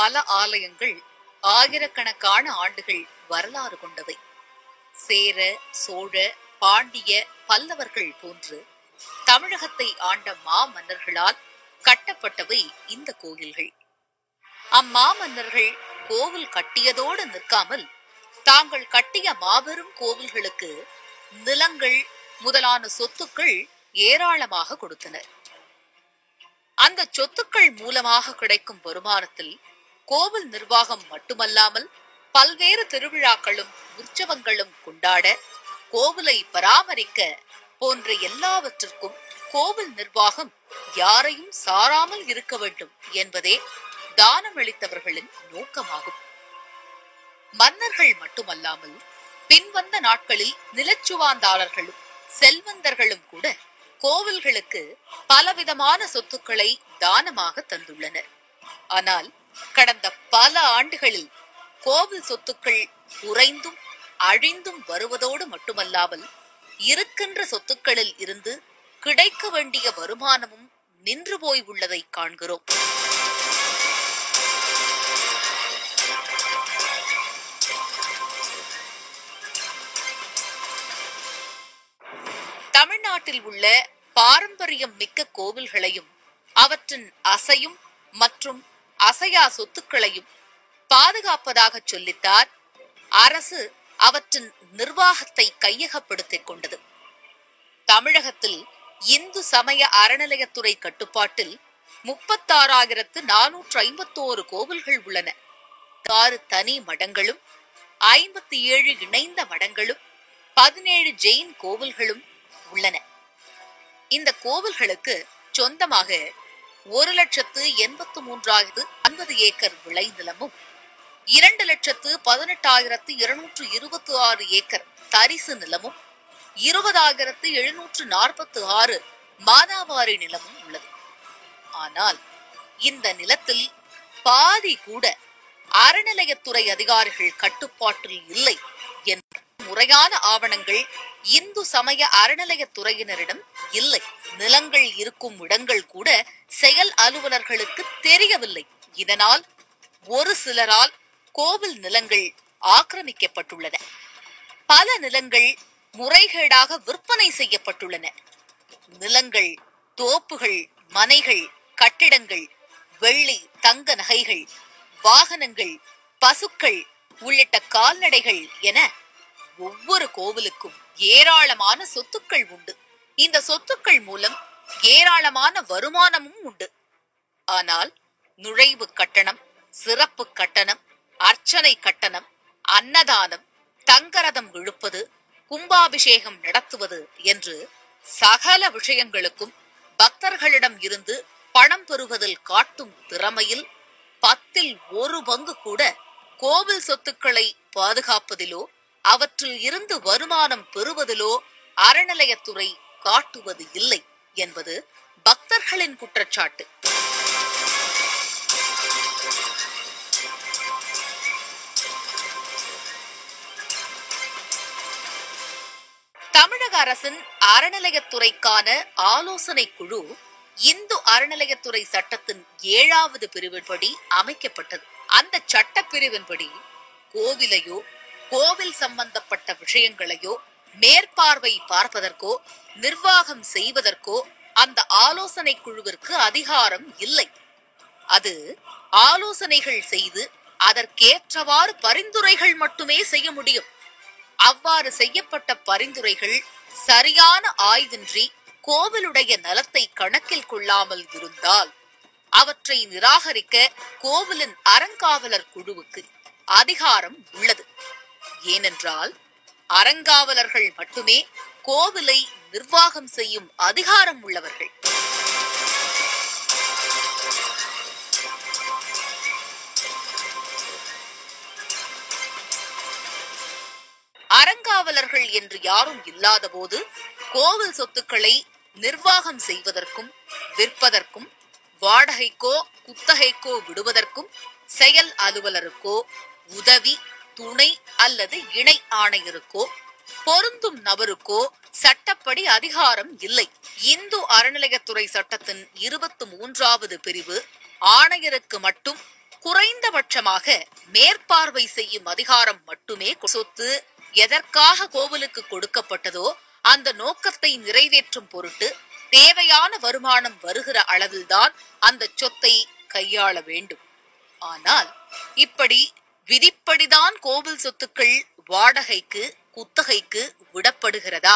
பல ஆலயங்கள் ஆயிரக்கணக்கான ஆண்டுகள் வரலாறு கொண்டவை சேர சோழ பாண்டிய பல்லவர்கள் போன்று தமிழகத்தை ஆண்ட மாமன்னர்களால் கட்டப்பட்டவை இந்த கோயில்கள் அம்மாமன்னர்கள் கோவில் கட்டியதோடு நிற்காமல் தாங்கள் கட்டிய மாபெரும் கோவில்களுக்கு நிலங்கள் முதலான சொத்துக்கள் ஏராளமாக கொடுத்தனர் அந்த சொத்துக்கள் மூலமாக கிடைக்கும் வருமானத்தில் கோவில் நிர்வாகம் மட்டுமல்லாமல் பல்வேறு திருவிழாக்களும் உற்சவங்களும் கொண்டாட கோவிலை பராமரிக்க போன்ற எல்லாவற்றிற்கும் கோவில் நிர்வாகம் யாரையும் சாராமல் இருக்க வேண்டும் என்பதே தானமளித்தவர்களின் நோக்கமாகும் மன்னர்கள் மட்டுமல்லாமல் பின்வந்த நாட்களில் நிலச்சுவாந்தாளர்களும் செல்வந்தர்களும் கூட கோவில்களுக்கு பலவிதமான சொத்துக்களை தானமாக தந்துள்ளனர் ஆனால் கடந்த பல ஆண்டுகளில் கோவில் சொத்துக்கள் குறைந்தும் அழிந்தும் வருவதோடு மட்டுமல்லாமல் இருக்கின்ற சொத்துக்களில் இருந்து கிடைக்க வேண்டிய வருமானமும் நின்று போய் உள்ளதை காண்கிறோம் தமிழ்நாட்டில் உள்ள பாரம்பரியம் மிக்க கோவில்களையும் அவற்றின் அசையும் மற்றும் அசையா சொத்துக்களையும் பாதுகாப்பதாக சொல்லித்தார் அரசு அவற்றின் நிர்வாகத்தை கையகப்படுத்திக் கொண்டது தமிழகத்தில் இந்து சமய அறநிலையத்துறை கட்டுப்பாட்டில் முப்பத்தாறாயிரத்து நானூற்று ஐம்பத்தோரு கோவில்கள் உள்ளன ஆறு தனி மடங்களும் ஐம்பத்தி ஏழு இணைந்த மடங்களும் பதினேழு ஜெயின் கோவில்களும் உள்ளன இந்த கோவில்களுக்கு சொந்தமாக ஒரு லட்சத்து எண்பத்து மூன்றாயிரத்து ஐம்பது ஏக்கர் விளைநிலமும் இரண்டு லட்சத்து பதினெட்டாயிரத்து இருநூற்று இருபத்தி ஆறு ஏக்கர் தரிசு நிலமும் இருபதாயிரத்து எழுநூற்று நாற்பத்தி ஆறு மானாவாரி நிலமும் உள்ளது ஆனால் இந்த நிலத்தில் பாதி கூட அறநிலையத்துறை அதிகாரிகள் கட்டுப்பாட்டில் இல்லை என்ற முறையான ஆவணங்கள் இந்து சமய அறநிலையத்துறையினரிடம் இல்லை நிலங்கள் இருக்கும் இடங்கள் கூட செயல் அலுவலர்களுக்கு தெரியவில்லை இதனால் ஒரு சிலரால் கோவில் நிலங்கள் ஆக்கிரமிக்கப்பட்டுள்ளன பல நிலங்கள் முறைகேடாக விற்பனை செய்யப்பட்டுள்ளன நிலங்கள் தோப்புகள் மனைகள் கட்டிடங்கள் வெள்ளி தங்க நகைகள் வாகனங்கள் பசுக்கள் உள்ளிட்ட கால்நடைகள் என ஒவ்வொரு கோவிலுக்கும் ஏராளமான சொத்துக்கள் உண்டு இந்த சொத்துக்கள் மூலம் ஏராளமான வருமானமும் உண்டு ஆனால் நுழைவு கட்டணம் சிறப்பு கட்டணம் அர்ச்சனை கட்டணம் அன்னதானம் தங்கரதம் இழுப்பது கும்பாபிஷேகம் நடத்துவது என்று சகல விஷயங்களுக்கும் பக்தர்களிடம் இருந்து பணம் பெறுவதில் காட்டும் திறமையில் பத்தில் ஒரு பங்கு கூட கோவில் சொத்துக்களை பாதுகாப்பதிலோ அவற்றில் இருந்து வருமானம் பெறுவதிலோ அறநிலையத்துறை காட்டுவது இல்லை என்பது பக்தர்களின் குற்றச்சாட்டு தமிழக அரசின் அறநிலையத்துறைக்கான ஆலோசனை குழு இந்து அறநிலையத்துறை சட்டத்தின் ஏழாவது பிரிவின்படி அமைக்கப்பட்டது அந்த சட்டப்பிரிவின்படி கோவிலையோ கோவில் சம்பந்தப்பட்ட விஷயங்களையோ மேற்பார்வை பார்ப்பதற்கோ நிர்வாகம் செய்வதற்கோ அந்த ஆலோசனை குழுவிற்கு அதிகாரம் இல்லை அது ஆலோசனைகள் செய்து அதற்கேற்றவாறு பரிந்துரைகள் மட்டுமே செய்ய முடியும் அவ்வாறு செய்யப்பட்ட பரிந்துரைகள் சரியான ஆய்வின்றி கோவிலுடைய நலத்தை கணக்கில் கொள்ளாமல் இருந்தால் அவற்றை நிராகரிக்க கோவிலின் அறங்காவலர் குழுவுக்கு அதிகாரம் உள்ளது ஏனென்றால் அறங்காவலர்கள் மட்டுமே கோவிலை நிர்வாகம் செய்யும் அதிகாரம் உள்ளவர்கள் அறங்காவலர்கள் என்று யாரும் இல்லாதபோது கோவில் சொத்துக்களை நிர்வாகம் செய்வதற்கும் விற்பதற்கும் வாடகைக்கோ குத்தகைக்கோ விடுவதற்கும் செயல் அலுவலருக்கோ உதவி துணை அல்லது இணை ஆணையருக்கோ பொருந்தும் நபருக்கோ சட்டப்படி அதிகாரம் இல்லை இந்து அறநிலையத்துறை சட்டத்தின் இருபத்தி மூன்றாவது பிரிவு ஆணையருக்கு மட்டும் குறைந்தபட்சமாக மேற்பார்வை செய்யும் அதிகாரம் மட்டுமே சொத்து எதற்காக கோவிலுக்கு கொடுக்கப்பட்டதோ அந்த நோக்கத்தை நிறைவேற்றும் பொருட்டு தேவையான வருமானம் வருகிற அளவில்தான் அந்த சொத்தை கையாள வேண்டும் ஆனால் இப்படி விதிப்படிதான் கோவில் சொத்துக்கள் வாடகைக்கு குத்தகைக்கு விடப்படுகிறதா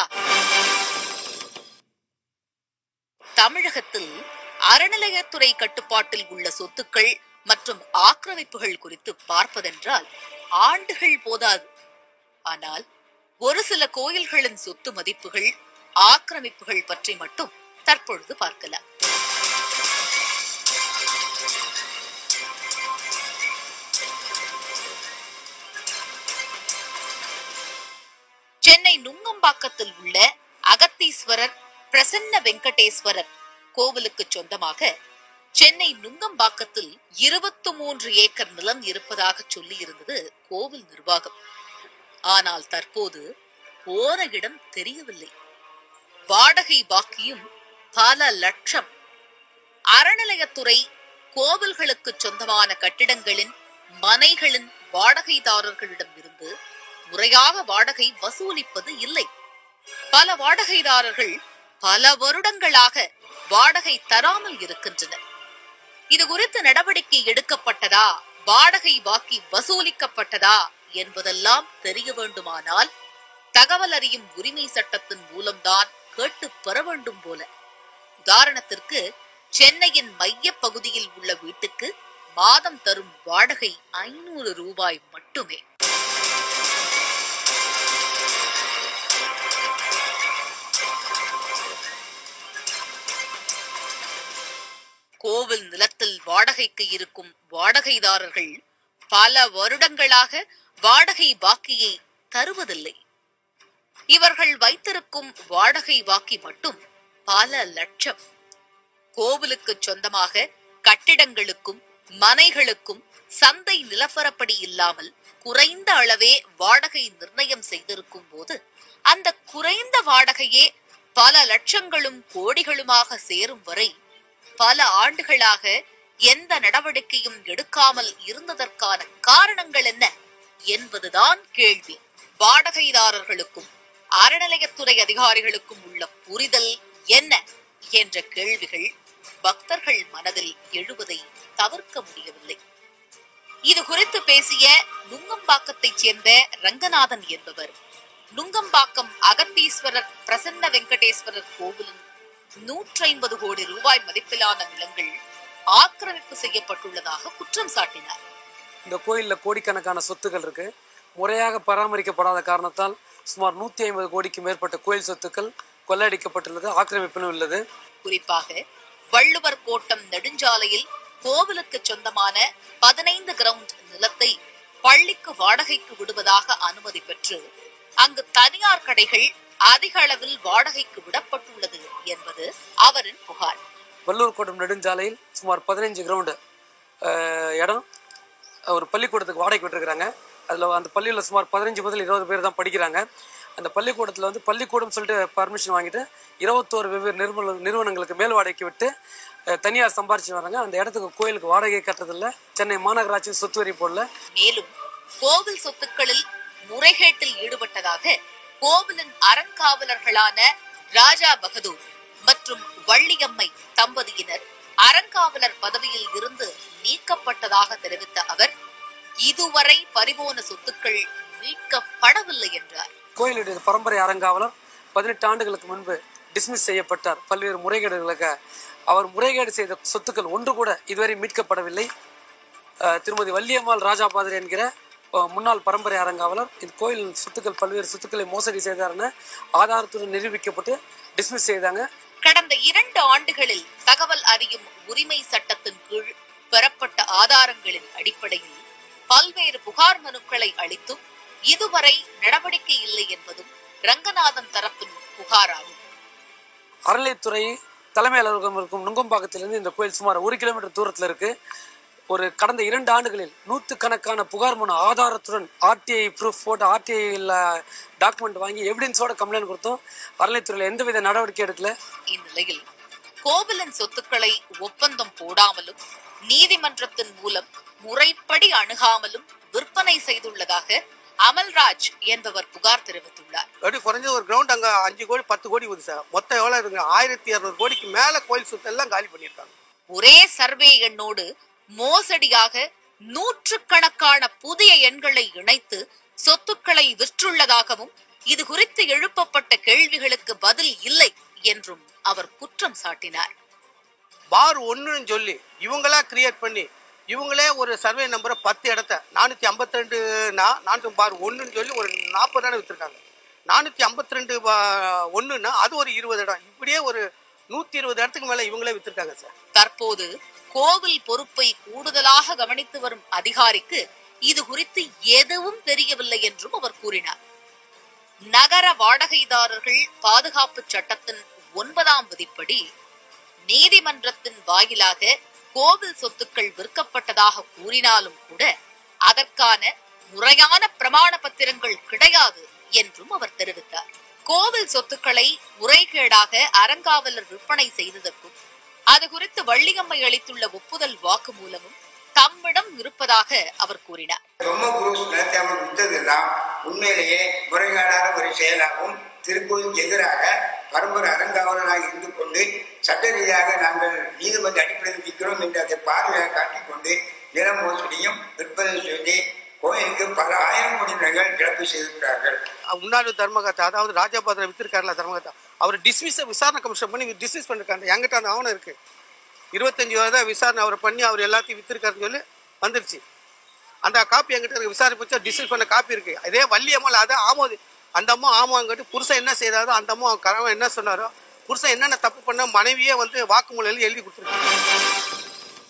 தமிழகத்தில் அறநிலையத்துறை கட்டுப்பாட்டில் உள்ள சொத்துக்கள் மற்றும் ஆக்கிரமிப்புகள் குறித்து பார்ப்பதென்றால் ஆண்டுகள் போதாது ஆனால் ஒரு சில கோயில்களின் சொத்து மதிப்புகள் ஆக்கிரமிப்புகள் பற்றி மட்டும் தற்பொழுது பார்க்கலாம் சென்னை நுங்கம்பாக்கத்தில் உள்ள அகத்தீஸ்வரர் பிரசன்ன வெங்கடேஸ்வரர் கோவிலுக்கு சொந்தமாக சென்னை நுங்கம்பாக்கத்தில் இருபத்தி மூன்று ஏக்கர் நிலம் இருப்பதாக சொல்லி இருந்தது கோவில் நிர்வாகம் ஆனால் தற்போது போன இடம் தெரியவில்லை வாடகை பாக்கியும் பல லட்சம் அறநிலையத்துறை கோவில்களுக்கு சொந்தமான கட்டிடங்களின் மனைகளின் வாடகைதாரர்களிடம் இருந்து முறையாக வாடகை வசூலிப்பது இல்லை பல வாடகைதாரர்கள் பல வருடங்களாக வாடகை தராமல் இருக்கின்றனர் இது குறித்து நடவடிக்கை எடுக்கப்பட்டதா வாடகை பாக்கி வசூலிக்கப்பட்டதா என்பதெல்லாம் தெரிய வேண்டுமானால் தகவல் அறியும் உரிமை சட்டத்தின் மூலம்தான் கேட்டு பெற வேண்டும் போல உதாரணத்திற்கு சென்னையின் மைய பகுதியில் உள்ள வீட்டுக்கு மாதம் தரும் வாடகை ஐநூறு ரூபாய் மட்டுமே கோவில் நிலத்தில் வாடகைக்கு இருக்கும் வாடகைதாரர்கள் பல வருடங்களாக வாடகை பாக்கியை தருவதில்லை இவர்கள் வைத்திருக்கும் வாடகை பாக்கி மட்டும் பல லட்சம் கோவிலுக்கு சொந்தமாக கட்டிடங்களுக்கும் மனைகளுக்கும் சந்தை நிலவரப்படி இல்லாமல் குறைந்த அளவே வாடகை நிர்ணயம் செய்திருக்கும் போது அந்த குறைந்த வாடகையே பல லட்சங்களும் கோடிகளுமாக சேரும் வரை பல ஆண்டுகளாக எந்த நடவடிக்கையும் எடுக்காமல் இருந்ததற்கான காரணங்கள் என்ன என்பதுதான் கேள்வி வாடகைதாரர்களுக்கும் அறநிலையத்துறை அதிகாரிகளுக்கும் உள்ள புரிதல் என்ன என்ற கேள்விகள் பக்தர்கள் மனதில் எழுவதை தவிர்க்க முடியவில்லை இது குறித்து பேசிய நுங்கம்பாக்கத்தைச் சேர்ந்த ரங்கநாதன் என்பவர் நுங்கம்பாக்கம் அகத்தீஸ்வரர் பிரசன்ன வெங்கடேஸ்வரர் கோவிலின் நூற்றி ஐம்பது கோடி ரூபாய் மதிப்பிலான நிலங்கள் ஆக்கிரமிப்பு செய்யப்பட்டுள்ளதாக குற்றம் சாட்டினார் இந்த கோயிலில் கோடிக்கணக்கான சொத்துக்கள் இருக்கு முறையாக பராமரிக்கப்படாத காரணத்தால் சுமார் நூற்றி ஐம்பது கோடிக்கு மேற்பட்ட கோயில் சொத்துக்கள் கொள்ளையடிக்கப்பட்டுள்ளது ஆக்கிரமிப்பிலும் உள்ளது குறிப்பாக வள்ளுவர் கோட்டம் நெடுஞ்சாலையில் கோவிலுக்கு சொந்தமான பதினைந்து கிரவுண்ட் நிலத்தை பள்ளிக்கு வாடகைக்கு விடுவதாக அனுமதி பெற்று அங்கு தனியார் கடைகள் அதிக அளவில் வாடகைக்கு விடப்பட்டுள்ளது என்பது அவரின் புகார் வள்ளூர் கோட்டம் நெடுஞ்சாலையில் சுமார் பதினைஞ்சு கிரவுண்டு இடம் ஒரு பள்ளிக்கூடத்துக்கு வாடகைக்கு விட்டுருக்குறாங்க அதில் அந்த பள்ளியில் சுமார் பதினஞ்சு முதல் இருபது பேர் தான் படிக்கிறாங்க அந்த பள்ளிக்கூடத்தில் வந்து பள்ளிக்கூடம் சொல்லிட்டு பர்மிஷன் வாங்கிட்டு இருபத்தோரு வெவ்வேறு நிறுவன நிறுவனங்களுக்கு மேல் வாடகைக்கு விட்டு அஹ், தனியார் சம்பாரிச்சு வராங்க அந்த இடத்துக்கு கோயிலுக்கு வாடகை கட்டுறதில்ல சென்னை மாநகராட்சி சொத்து வரி போடல மேலும் கோவில் சொத்துக்களில் முறைகேட்டில் ஈடுபட்டதாக கோவிலின் அறங்காவலர்களான ராஜா பகதூர் மற்றும் வள்ளியம்மை தம்பதியினர் அறங்காவலர் பதவியில் இருந்து நீக்கப்பட்டதாக தெரிவித்த அவர் இதுவரை பறிபோன சொத்துக்கள் மீட்கப்படவில்லை என்றார் கோயிலுடைய பரம்பரை அறங்காவலர் பதினெட்டு ஆண்டுகளுக்கு முன்பு டிஸ்மிஸ் செய்யப்பட்டார் பல்வேறு முறைகேடுகளுக்கு அவர் முறைகேடு செய்த சொத்துக்கள் ஒன்று கூட இதுவரை மீட்கப்படவில்லை அஹ், திருமதி வள்ளியம்மாள் ராஜாபாதர் என்கிற அஹ், முன்னாள் பரம்பரை அறங்காவலர் இந்த கோயில் சொத்துக்கள் பல்வேறு சொத்துக்களை மோசடி செய்தார்னு ஆதாரத்துடன் நிரூபிக்கப்பட்டு டிஸ்மிஸ் செய்தாங்க கடந்த இரண்டு ஆண்டுகளில் தகவல் அறியும் உரிமை சட்டத்தின் கீழ் பெறப்பட்ட ஆதாரங்களின் அடிப்படையில் பல்வேறு புகார் மனுக்களை அளித்தும் இதுவரை நடவடிக்கை இல்லை என்பதும் ரங்கநாதன் தரப்பின் புகாராகும் அறநிலைத்துறை தலைமை அலுவலகம் இருக்கும் நுங்கம்பாக்கத்திலிருந்து இந்த கோயில் சுமார் ஒரு கிலோமீட்டர் தூரத்தில் இருக்கு ஒரு கடந்த இரண்டு ஆண்டுகளில் நூற்றுக்கணக்கான புகார் மனு ஆதாரத்துடன் ஆர்டிஐ ப்ரூஃப் போட்டு ஆர்டிஐயில் டாக்குமெண்ட் வாங்கி எவிடன்ஸோட கம்ப்ளைண்ட் கொடுத்தோம் அறநிலைத்துறையில் எந்தவித நடவடிக்கை எடுக்கல இந்நிலையில் கோவிலின் சொத்துக்களை ஒப்பந்தம் போடாமலும் நீதிமன்றத்தின் மூலம் முறைப்படி அணுகாமலும் விற்பனை செய்துள்ளதாக அமல்ராஜ் என்பவர் புகார் தெரிவித்துள்ளார் அப்படி குறைஞ்சது ஒரு கிரவுண்ட் அங்கே அஞ்சு கோடி பத்து கோடி வருது சார் மொத்தம் எவ்வளோ இருக்குங்க ஆயிரத்தி இரநூறு கோடிக்கு மேலே கோயில் சுத்தெல்லாம் காலி பண்ணியிருக்காங்க ஒரே சர்வே எண்ணோடு மோசடியாக நூற்றுக்கணக்கான புதிய எண்களை இணைத்து சொத்துக்களை விற்றுள்ளதாகவும் இது குறித்து எழுப்பப்பட்ட கேள்விகளுக்கு பதில் இல்லை என்றும் அவர் குற்றம் சாட்டினார் பார் ஒன்றுன்னு சொல்லி இவங்களா கிரியேட் பண்ணி இவங்களே ஒரு சர்வே நம்பரை பத்து இடத்த நானூற்றி ஐம்பத்தி ரெண்டுனா நானூற்றி பார் ஒன்றுன்னு சொல்லி ஒரு நாற்பது இடம் விற்றுருக்காங்க நானூற்றி ஐம்பத்தி ரெண்டு ஒன்றுனா அது ஒரு இருபது இடம் இப்படியே ஒரு நூற்றி இருபது இடத்துக்கு மேலே இவங்களே விற்றுருக்காங்க சார் தற்போது கோவில் பொறுப்பை கூடுதலாக கவனித்து வரும் அதிகாரிக்கு இது குறித்து எதுவும் தெரியவில்லை என்றும் அவர் கூறினார் நகர வாடகைதாரர்கள் பாதுகாப்பு சட்டத்தின் ஒன்பதாம் விதிப்படி நீதிமன்றத்தின் வாயிலாக கோவில் சொத்துக்கள் விற்கப்பட்டதாக கூறினாலும் கூட அதற்கான முறையான பிரமாண பத்திரங்கள் கிடையாது என்றும் அவர் தெரிவித்தார் கோவில் சொத்துக்களை முறைகேடாக அறங்காவலர் விற்பனை செய்ததற்கும் அது குறித்து வள்ளியம்மை அளித்துள்ள ஒப்புதல் வாக்குமூலமும் தம்மிடம் இருப்பதாக அவர் கூறினார் தொம்ம குரூப் நிலத்தை அவர் வித்ததெல்லாம் உண்மையிலேயே முறைகேடான ஒரு செயலாகவும் திருக்கோயிலுக்கு எதிராக பரம்பரை அறங்காவலராக இருந்து கொண்டு சட்ட ரீதியாக நாங்கள் நீதிமன்ற அடிப்படையில் விற்கிறோம் என்று அதை பார்வையாக காட்டிக்கொண்டு நில மோசடியும் விற்பனை சொல்லி கோயிலுக்கு பல ஆயிரம் கோடி ரூபாய்கள் இழப்பு செய்திருக்கிறார்கள் முன்னாடி தர்மகத்தா அதாவது ராஜபாத்திரம் வித்திருக்காருல தர்மகத்தா அவர் டிஸ்மிஸ் விசாரணை கமிஷன் பண்ணி டிஸ்மிஸ் பண்ணிருக்காங்க என்கிட்ட அந்த ஆவணம் இருக்கு இருபத்தஞ்சு வருடம் விசாரணை அவரை பண்ணி அவர் எல்லாத்தையும் வித்திருக்காருன்னு சொல்லி வந்துருச்சு அந்த காப்பி என்கிட்ட இருக்கு விசாரணை வச்சா டிஸ்மிஸ் பண்ண காப்பி இருக்கு அதே வள்ளியம்மாள் அதை ஆமோதி அந்த அம்மா ஆமாங்கிட்டு புருஷன் என்ன செய்தாரோ அந்த அம்மா கணவன் என்ன சொன்னாரோ புருஷன் என்னென்ன தப்பு பண்ண மனைவியே வந்து வாக்குமூலம் எழுதி எழுதி கொடுத்துருக்காங்க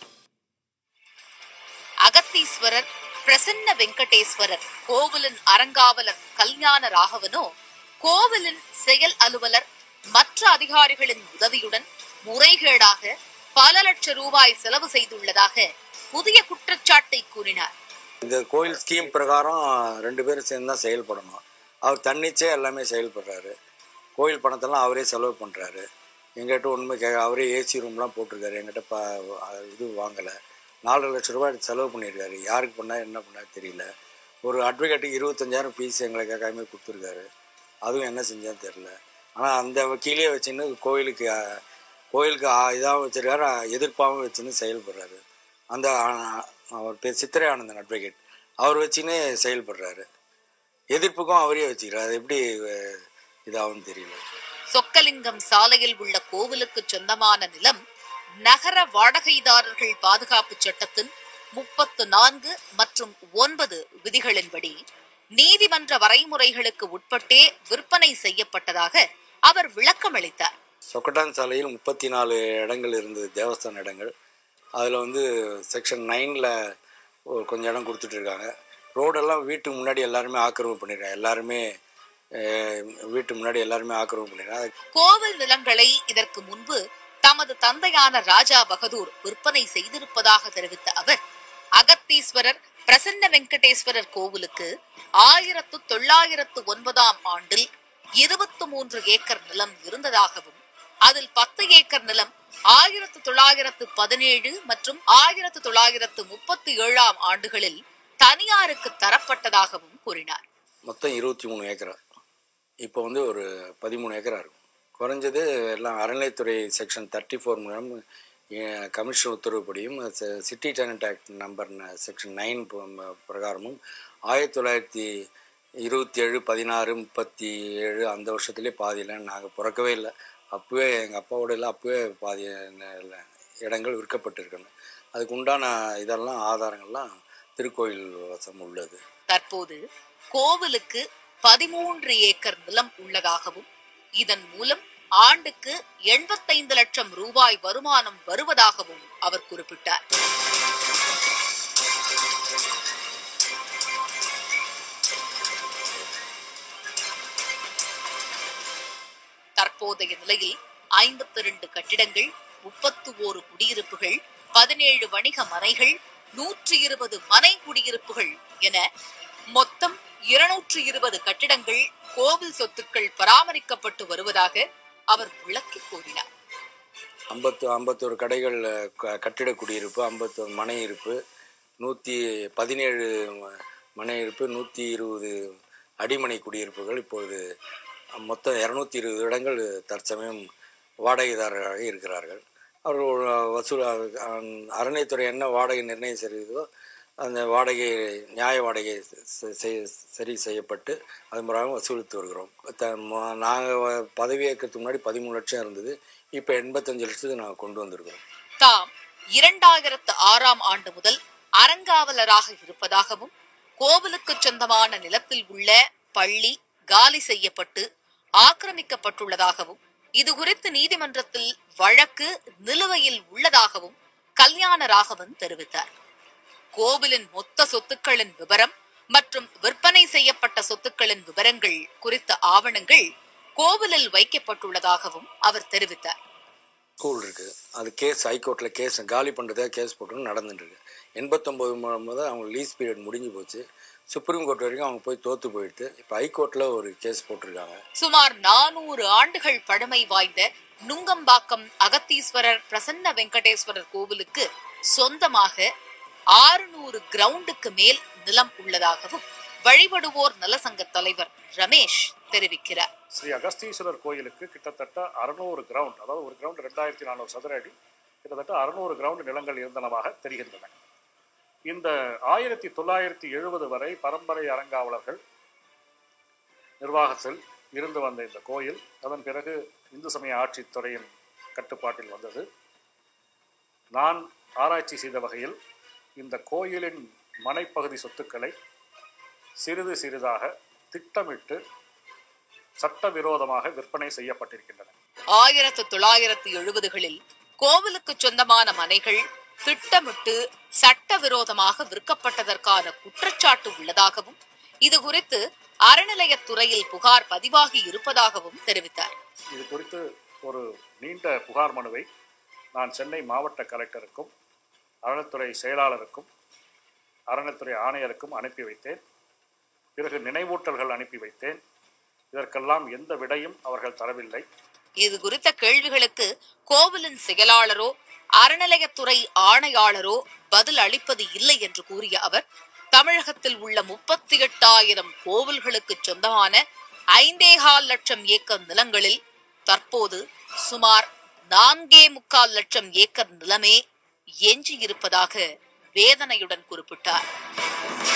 அகத்தீஸ்வரர் பிரசன்ன வெங்கடேஸ்வரர் கோவிலின் அறங்காவலர் கல்யாண ராகவனோ கோவிலின் செயல் அலுவலர் மற்ற அதிகாரிகளின் உதவியுடன் முறைகேடாக பல லட்சம் ரூபாய் செலவு செய்துள்ளதாக புதிய குற்றச்சாட்டை கூறினார் இந்த கோயில் ஸ்கீம் பிரகாரம் ரெண்டு பேரும் சேர்ந்து தான் செயல்படணும் அவர் தன்னிச்சே எல்லாமே செயல்படுறாரு கோயில் பணத்தெல்லாம் அவரே செலவு பண்ணுறாரு எங்கிட்ட உண்மை கே அவரே ஏசி ரூம்லாம் போட்டிருக்காரு எங்கிட்ட ப இது வாங்கலை நாலரை லட்ச ரூபாய் செலவு பண்ணியிருக்காரு யாருக்கு பண்ணால் என்ன பண்ணார் தெரியல ஒரு அட்வொகேட்டுக்கு இருபத்தஞ்சாயிரம் ஃபீஸ் எங்களை கேட்காம கொடுத்துருக்காரு அதுவும் என்ன செஞ்சான்னு தெரில ஆனால் அந்த வக்கீலே வச்சுன்னு கோயிலுக்கு அஹ், கோயிலுக்கு இதாகவும் வச்சிருக்காரு எதிர்ப்பாகவும் வச்சுன்னு செயல்படுறாரு அந்த அஹ், அவர் பேர் சித்திரை ஆனந்தன் அட்வொகேட் அவர் வச்சுன்னு செயல்படுறாரு எதிர்ப்புக்கும் அவரே வச்சுக்கிறார் அது எப்படி அஹ், இதாகும்னு தெரியல சொக்கலிங்கம் சாலையில் உள்ள கோவிலுக்கு சொந்தமான நிலம் நகர வாடகைதாரர்கள் பாதுகாப்பு சட்டத்தின் முப்பத்து நான்கு மற்றும் ஒன்பது விதிகளின்படி நீதிமன்ற வரைமுறைகளுக்கு உட்பட்டே விற்பனை செய்யப்பட்டதாக அவர் விளக்கமளித்தார் சொக்கட்டான் சாலையில் முப்பத்தி நாலு இடங்கள் இருந்தது தேவஸ்தான இடங்கள் அதில் வந்து செக்ஷன் நைனில் கொஞ்சம் இடம் கொடுத்துட்டு இருக்காங்க ரோடெல்லாம் வீட்டுக்கு முன்னாடி எல்லாருமே ஆக்கிரமிப்பு பண்ணிடுறாங்க எல்லாருமே அஹ், வீட்டு முன்னாடி எல்லாருமே ஆக்கிரமிப்பு பண்ணிடுறாங்க கோவில் நிலங்களை இதற்கு முன்பு தமது தந்தையான ராஜா பகதூர் விற்பனை செய்திருப்பதாக தெரிவித்த அவர் அகத்தீஸ்வரர் பிரசன்ன வெங்கடேஸ்வரர் கோவிலுக்கு ஆயிரத்து தொள்ளாயிரத்து ஒன்பதாம் ஆண்டில் இருபத்து மூன்று ஏக்கர் நிலம் இருந்ததாகவும் அதில் பத்து ஏக்கர் நிலம் ஆயிரத்து தொள்ளாயிரத்து பதினேழு மற்றும் ஆயிரத்து தொள்ளாயிரத்து முப்பத்தி ஏழாம் ஆண்டுகளில் தனியாருக்கு தரப்பட்டதாகவும் கூறினார் மொத்தம் இருபத்தி மூணு ஏக்கரா இப்போ வந்து ஒரு பதிமூணு ஏக்கரா இருக்கும் குறைஞ்சது எல்லாம் அறநிலைத்துறை செக்ஷன் தேர்ட்டி ஃபோர் மூலம் அஹ், கமிஷன் உத்தரவுப்படியும் ச- city tenant act number section nine பிரகாரமும் ஆயிரத்தி தொள்ளாயிரத்தி இருபத்தி ஏழு பதினாறு முப்பத்தி ஏழு அந்த வருஷத்துலேயே பாதியில் நாங்கள் பிறக்கவே இல்லை அப்போவே எங்கள் அப்பாவோட இல்லை அப்போவே பாதி ந- இடங்கள் விற்கப்பட்டிருக்கணும் அதுக்கு உண்டான இதெல்லாம் ஆதாரங்கள்லாம் திருக்கோயில் வசம் உள்ளது தற்போது கோவிலுக்கு பதிமூன்று ஏக்கர் நிலம் உள்ளதாகவும் இதன் மூலம் ஆண்டுக்கு எண்பத்தைந்து லட்சம் ரூபாய் வருமானம் வருவதாகவும் அவர் குறிப்பிட்டார் தற்போதைய நிலையில் ஐம்பத்தி இரண்டு கட்டிடங்கள் முப்பத்து ஓரு குடியிருப்புகள் பதினேழு வணிக மனைகள் நூற்றி இருபது மனை குடியிருப்புகள் என மொத்தம் இருநூற்று இருபது கட்டிடங்கள் கோவில் சொத்துக்கள் பராமரிக்கப்பட்டு வருவதாக அவர் விளக்கி கூறினார் ஐம்பத்து ஐம்பத்தோரு கடைகள் க- கட்டிட குடியிருப்பு ஐம்பத்தோரு மனை இருப்பு நூற்றி பதினேழு மனை இருப்பு நூற்றி இருபது அடிமனை குடியிருப்புகள் இப்பொழுது மொத்தம் இரநூத்தி இருபது இடங்கள் தற்சமயம் வாடகைதாரராக இருக்கிறார்கள் அவர்கள் வசூல் அறநிலைத்துறை என்ன வாடகை நிர்ணயம் செய்ததோ அந்த வாடகை நியாய வாடகை செ- செ- சரி செய்யப்பட்டு அது முறையாக வசூலித்து வருகிறோம் நாங்கள் பதவியேற்கிறதுக்கு முன்னாடி பதிமூணு லட்சம் இருந்தது இப்போ எண்பத்தஞ்சு லட்சத்துக்கு நாங்கள் கொண்டு வந்திருக்கிறோம் தாம் இரண்டாயிரத்து ஆறாம் ஆண்டு முதல் அறங்காவலராக இருப்பதாகவும் கோவிலுக்கு சொந்தமான நிலத்தில் உள்ள பள்ளி காலி செய்யப்பட்டு ஆக்கிரமிக்கப்பட்டுள்ளதாகவும் இது குறித்து நீதிமன்றத்தில் வழக்கு நிலுவையில் உள்ளதாகவும் கல்யாணராகவன் தெரிவித்தார் கோவிலின் மொத்த சொத்துக்களின் விவரம் மற்றும் விற்பனை செய்யப்பட்ட சொத்துக்களின் விவரங்கள் குறித்த ஆவணங்கள் கோவிலில் வைக்கப்பட்டுள்ளதாகவும் அவர் தெரிவித்தார் ஸ்கூல் இருக்குது அது கேஸ் ஹைகோர்ட்டில் கேஸ் காலி பண்ணுறதா கேஸ் போட்டு நடந்துட்டு இருக்கு எண்பத்தொம்போது முதல் அவங்க லீஸ் பீரியட் முடிஞ்சு போச்சு சுப்ரீம் கோர்ட் வரைக்கும் அவங்க போய் தோற்று போயிடுது இப்போ ஹைகோர்ட்டில் ஒரு கேஸ் போட்டிருக்காங்க சுமார் நானூறு ஆண்டுகள் பழமை வாய்ந்த நுங்கம்பாக்கம் அகத்தீஸ்வரர் பிரசன்ன வெங்கடேஸ்வரர் கோவிலுக்கு சொந்தமாக ஆறுநூறு கிரவுண்டுக்கு மேல் நிலம் உள்ளதாகவும் வழிபடுவோர் நலசங்க தலைவர் ரமேஷ் தெரிவிக்கிறார் ஸ்ரீ அகஸ்தீஸ்வரர் கோயிலுக்கு கிட்டத்தட்ட அறுநூறு கிரவுண்ட் அதாவது ஒரு கிரவுண்ட் ரெண்டாயிரத்தி நானூறு சதுர அடி கிட்டத்தட்ட அறுநூறு கிரவுண்ட் நிலங்கள் இருந்தனவாக தெரிகின்றன இந்த ஆயிரத்தி தொள்ளாயிரத்தி எழுபது வரை பரம்பரை அறங்காவலர்கள் நிர்வாகத்தில் இருந்து வந்த இந்த கோயில் அதன் பிறகு இந்து சமய ஆட்சித்துறையின் கட்டுப்பாட்டில் வந்தது நான் ஆராய்ச்சி செய்த வகையில் இந்த கோயிலின் மனைப்பகுதி சொத்துக்களை சிறிது சிறிதாக திட்டமிட்டு சட்டவிரோதமாக விற்பனை செய்யப்பட்டிருக்கின்றன ஆயிரத்து தொள்ளாயிரத்து எழுபதுகளில் கோவிலுக்கு சொந்தமான மனைகள் திட்டமிட்டு சட்டவிரோதமாக விற்கப்பட்டதற்கான குற்றச்சாட்டு உள்ளதாகவும் இது குறித்து அறநிலையத்துறையில் புகார் பதிவாகி இருப்பதாகவும் தெரிவித்தார் இது குறித்து ஒரு நீண்ட புகார் மனுவை நான் சென்னை மாவட்ட கலெக்டருக்கும் அறநிலைத்துறை செயலாளருக்கும் அறநிலைத்துறை ஆணையருக்கும் அனுப்பி வைத்தேன் பிறகு நினைவூட்டல்கள் அனுப்பி வைத்தேன் இதற்கெல்லாம் எந்த விடையும் அவர்கள் தரவில்லை இது குறித்த கேள்விகளுக்கு கோவிலின் செயலாளரோ அறநிலையத்துறை ஆணையாளரோ பதில் அளிப்பது இல்லை என்று கூறிய அவர் தமிழகத்தில் உள்ள முப்பத்தி எட்டாயிரம் கோவில்களுக்கு சொந்தமான ஐந்தேகால் லட்சம் ஏக்கர் நிலங்களில் தற்போது சுமார் நான்கே முக்கால் லட்சம் ஏக்கர் நிலமே எஞ்சியிருப்பதாக வேதனையுடன் குறிப்பிட்டார்